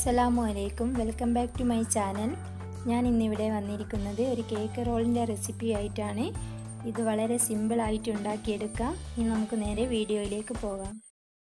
അസ്സലാമു അലൈക്കും welcome back to my channel ഞാൻ ഇന്നിവിടെ വന്നിരിക്കുന്നത് ഒരു കേക്ക് റോളിൻ്റെ റെസിപ്പി ആയിട്ടാണ് ഇത് വളരെ സിമ്പിളായിട്ട് ഉണ്ടാക്കിയെടുക്കാം ഇനി നമുക്ക് നേരെ വീഡിയോയിലേക്ക് പോകാം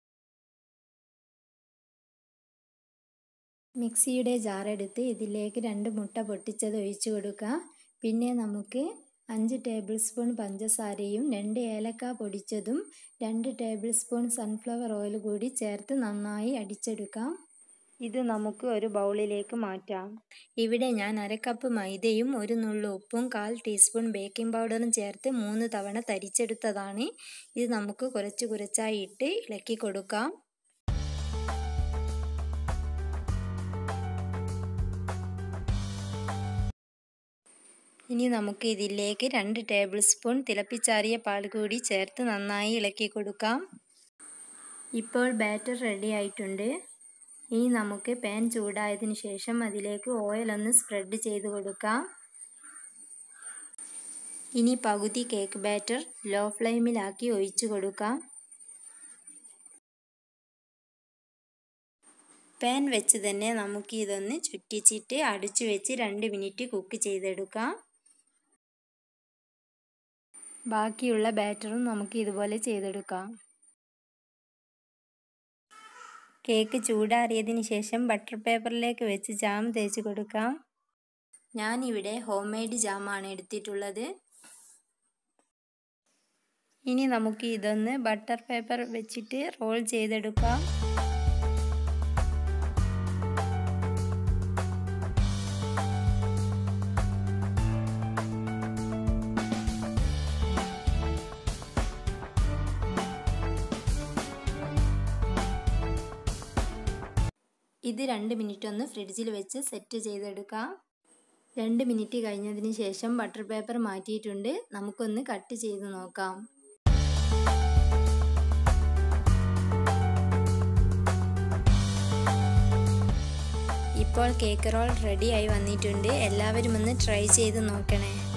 മിക്സിയുടെ ജാറെടുത്ത് ഇതിലേക്ക് രണ്ട് മുട്ട പൊട്ടിച്ചത് ഒഴിച്ചു കൊടുക്കുക പിന്നെ നമുക്ക് അഞ്ച് ടേബിൾ സ്പൂൺ പഞ്ചസാരയും രണ്ട് ഏലക്ക പൊടിച്ചതും രണ്ട് ടേബിൾ സ്പൂൺ സൺഫ്ലവർ ഓയിൽ കൂടി ചേർത്ത് നന്നായി അടിച്ചെടുക്കാം ഇത് നമുക്ക് ഒരു ബൗളിലേക്ക് മാറ്റാം ഇവിടെ ഞാൻ അരക്കപ്പ് മൈദയും ഒരു നുള്ളു ഉപ്പും കാൽ ടീസ്പൂൺ ബേക്കിംഗ് പൗഡറും ചേർത്ത് മൂന്ന് തവണ തരിച്ചെടുത്തതാണ് ഇത് നമുക്ക് കുറച്ച് കുറച്ചായി ഇട്ട് ഇളക്കി കൊടുക്കാം ഇനി നമുക്ക് ഇതിലേക്ക് രണ്ട് ടേബിൾ സ്പൂൺ തിളപ്പിച്ചാറിയ പാൽ കൂടി ചേർത്ത് നന്നായി ഇളക്കി കൊടുക്കാം ഇപ്പോൾ ബാറ്റർ റെഡി ആയിട്ടുണ്ട് ഇനി നമുക്ക് പാൻ ചൂടായതിനു ശേഷം അതിലേക്ക് ഓയിൽ ഒന്ന് സ്പ്രെഡ് ചെയ്ത് കൊടുക്കാം ഇനി പകുതി കേക്ക് ബാറ്റർ ലോ ഫ്ലെയിമിലാക്കി ഒഴിച്ചു കൊടുക്കാം പാൻ വെച്ച് തന്നെ നമുക്ക് ഇതൊന്ന് ചുറ്റിച്ചിട്ട് അടിച്ചു വെച്ച് രണ്ട് മിനിറ്റ് കുക്ക് ചെയ്തെടുക്കാം ബാക്കിയുള്ള ബാറ്ററും നമുക്ക് ഇതുപോലെ ചെയ്തെടുക്കാം കേക്ക് ചൂടാറിയതിന് ശേഷം ബട്ടർ പേപ്പറിലേക്ക് വെച്ച് ജാം തേച്ച് കൊടുക്കാം ഞാനിവിടെ ഹോം മെയ്ഡ് ജാമാണ് എടുത്തിട്ടുള്ളത് ഇനി നമുക്ക് ഇതൊന്ന് ബട്ടർ പേപ്പർ വെച്ചിട്ട് റോൾ ചെയ്തെടുക്കാം ഇത് രണ്ട് മിനിറ്റ് ഒന്ന് ഫ്രിഡ്ജിൽ വെച്ച് സെറ്റ് ചെയ്തെടുക്കാം രണ്ട് മിനിറ്റ് കഴിഞ്ഞതിന് ശേഷം ബട്ടർ പേപ്പർ മാറ്റിയിട്ടുണ്ട് നമുക്കൊന്ന് കട്ട് ചെയ്ത് നോക്കാം ഇപ്പോൾ കേക്ക് റോൾ റെഡിയായി വന്നിട്ടുണ്ട് എല്ലാവരും ഒന്ന് ട്രൈ ചെയ്ത് നോക്കണേ